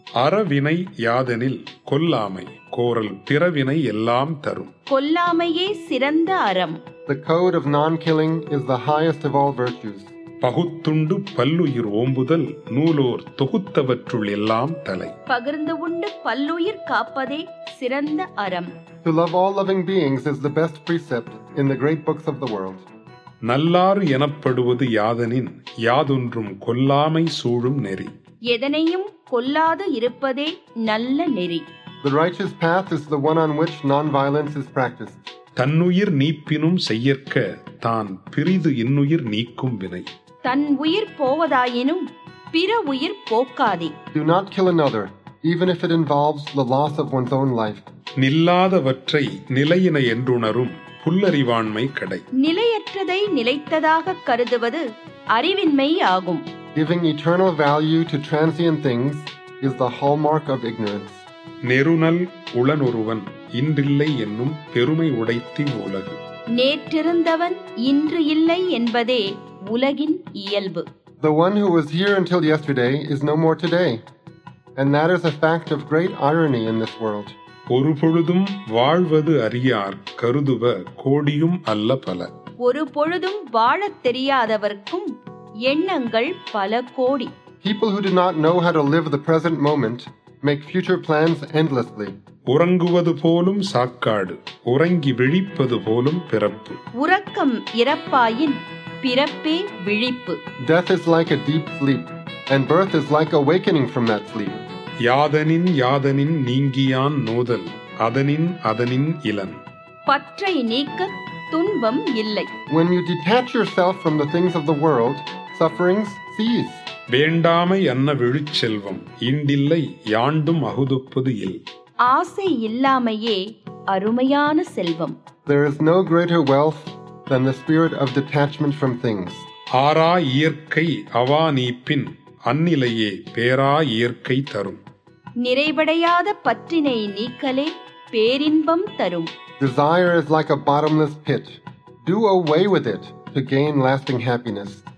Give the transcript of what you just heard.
அறவினை யாதெனில் கொல்லாமை கோரல் பிறவினை எல்லாம் தரும் கொல்லாமையே சிறந்த அறம் The code of non killing is the highest of all virtues. பகுத்துண்டு பல்லுயிர் ஓம்புதல் நூலோர் தொகுத்தவற்றுள் எல்லாம் தலை பகிர்ந்து உண்டு பல்லுயிர் காப்பதே சிறந்த அறம் To love all living beings is the best precept in the great books of the world. Nallaru எனப்படுவது யாதனின் யாதொன்றும் கொல்லாமை சூழும் நெறி எதனையும் கொல்லாது இருப்பதே நல்ல நெறி The righteous path is the one on which non-violence is practiced. தன்னுயிர் நீப்பினும் செய்யற்க தான் பிரிது இன்னுயிர் நீக்கும் வினை தன் உயிர் போவதாயினும் பிற உயிர் போக்காதே Do not kill another, even if it involves the loss of one's own life. நில்லாதவற்றை நிலையின என்றுணரும் புல்லறிவாண்மை கடை நிலையற்றதை நிலைத்ததாக கருதுவது அறிவின்மை ஆகும் Giving eternal value to transient things is the hallmark of ignorance. நெருநல் உளனொருவன் இன்றில்லை என்னும் பெருமை உடைத்தி உலகு நேற்றிருந்தவன் இன்று இல்லை என்பதே உலகின் இயல்பு The one who was here until yesterday is no more today. And that is a fact of great irony in this world. ஒரு பொழுதும் வாழ்வது அறியார் கருதுவ கோடியும் அல்ல பல ஒரு பொழுதும் வாழத் தெரியாதவர்க்கும் எண்ணங்கள் பல கோடி People who do not know how to live the present moment make future plans endlessly. உறங்குவது போலும் சாக்காடு உறங்கி விழிப்பது போலும் பிறப்பு உறக்கம் இறப்பாயின் பிறப்பே விழிப்பு Death is like a deep sleep, and birth is like awakening from that sleep. யாதனின் யாதனின் நீங்கியான் நோதல் அதனின் அதனின் இளன் பற்றை நீக்க துன்பம் இல்லை When you detach yourself from the things of the world, sufferings cease. வேண்டாமை அன்ன விழுச்செல்வம் இண்டில்லை யாண்டும் அகுதுப்பது இல் ஆசை இல்லாமையே அருமையான செல்வம் There is no greater wealth than the spirit of detachment from things. ஆரா இயற்கை அவா நீப்பின் அந்நிலையே பேரா இயற்கை தரும் நிறைவடையாத பற்றினை நீக்கலே பேரின்பம் தரும் Desire is like a bottomless pit. Do away with it to gain lasting happiness.